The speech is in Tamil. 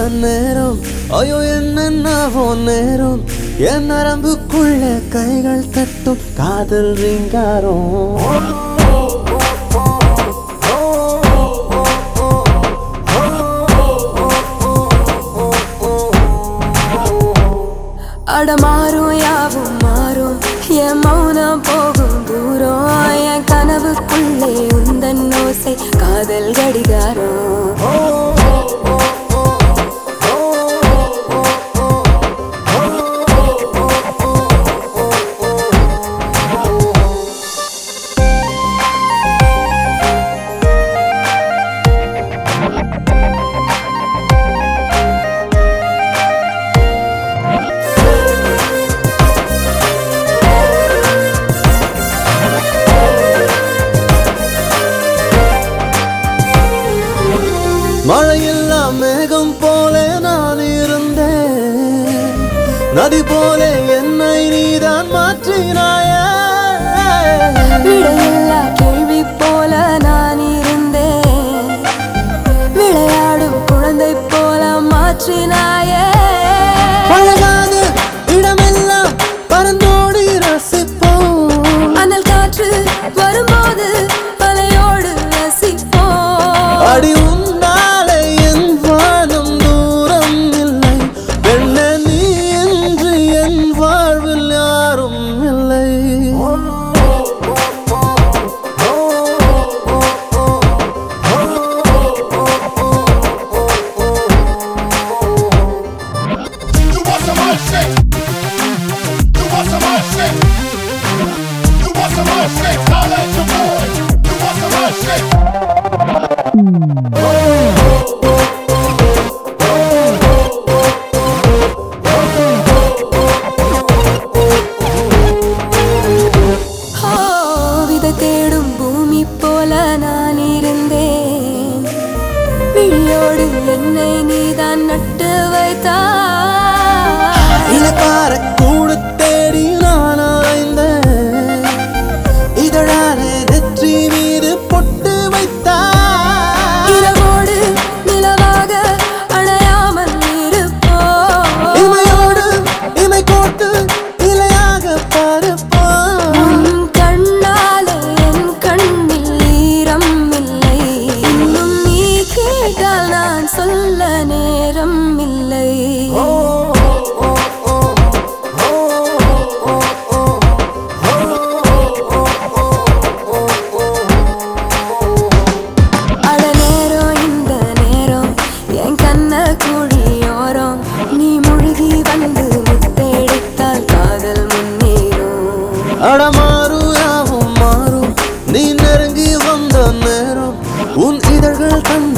நேரம் ஐயோ என்னென்னவோ நேரம் என் நரம்புக்குள்ள கைகள் தட்டும் காதல் ரீங்காரம் அடமாறும் யாவும் மாறும் என் மௌனம் போகும் தூரம் என் கனவுக்குள்ளே உந்தன் ஓசை காதல் கடிகாரம் மழையில்லா மேகம் போல நான் இருந்தேன் நதி போல என்னை நீதான் மாற்றினாயே விடையில்லா கேள்வி போல நான் இருந்தேன் விளையாடும் குழந்தை போல மாற்றினாயே பழகாத இடமெல்லாம் பறந்தோடி ரசிப்போம் அனல் காற்று வரும்போது அலையோடு ரசிப்போம் அடி உன்னாலே என் வானம் தூரம் இல்லை வெள்ள நீ என்று என் வாழ்வில் யாரும் இல்லை You want some more shit? You want some more shit? You want some more shit? Holla at your boy. You want some more shit? ஓ, விதை தேடும் பூமி போல நான் இருந்தேன் விழியோடு என்னை நீதான் நட்டு வைத்தாய் இலக்கார கூடு தேடி நான் அலைந்தேன் இதழாலே நெற்றி மீது பொட்டு வைத்தார் இரவோடு நிலவாக அணையாமல் இருப்போம் இமையோடு இமை கோட்டு இலையாக பருப்போம் உன் கண்ணாலே என் கண்ணில் ஈரம் இல்லை இன்னும் நீ கேட்டால் நான் சொல்ல நேரம் இல்லை அட நேரம் இந்த நேரம் என் கண்ண குழியோரம் நீ முழுகி வந்து முத்தெடுத்தால் காதல் முன்னேறும் அடமாறும் யாவும் மாறும் நீ நெருங்கி வந்த நேரம் உன் இதழ்கள் தந்த